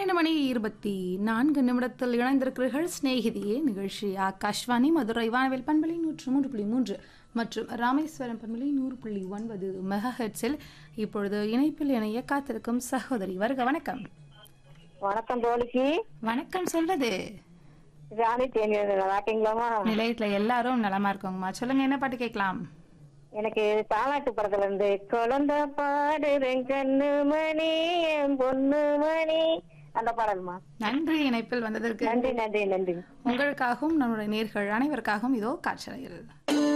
பன்னிரண்டு மணி இருபத்தி நான்கு நிமிடத்தில் இணைந்திருக்கிறீர்கள் சிநேகிதியே நிகழ்ச்சி ஆகாஷ்வாணி மதுரை வானவில் பண்பலை நூற்று மூன்று புள்ளி மூன்று மற்றும் ராமேஸ்வரம் பண்பலை நூறு புள்ளி ஒன்பது மெகா ஹெட்ஸில் இப்பொழுது இணைப்பில் இணைய காத்திருக்கும் சகோதரி வருக வணக்கம் வணக்கம் தோழிக்கு வணக்கம் சொல்றது ராணி தேனி வாக்கிங்களாமா நிலையத்துல எல்லாரும் நலமா இருக்கோங்கம்மா சொல்லுங்க என்ன பாட்டு கேட்கலாம் எனக்கு தாலாட்டு படத்துல இருந்து குழந்தை பாடுறேன் கண்ணு மணி என் பொண்ணு மணி அந்த பாடல்மா நன்றி இணைப்பில் வந்ததற்கு நன்றி நன்றி நன்றி உங்களுக்காகவும் நம்முடைய நேர்கள் அனைவருக்காகவும் இதோ காட்சலையில்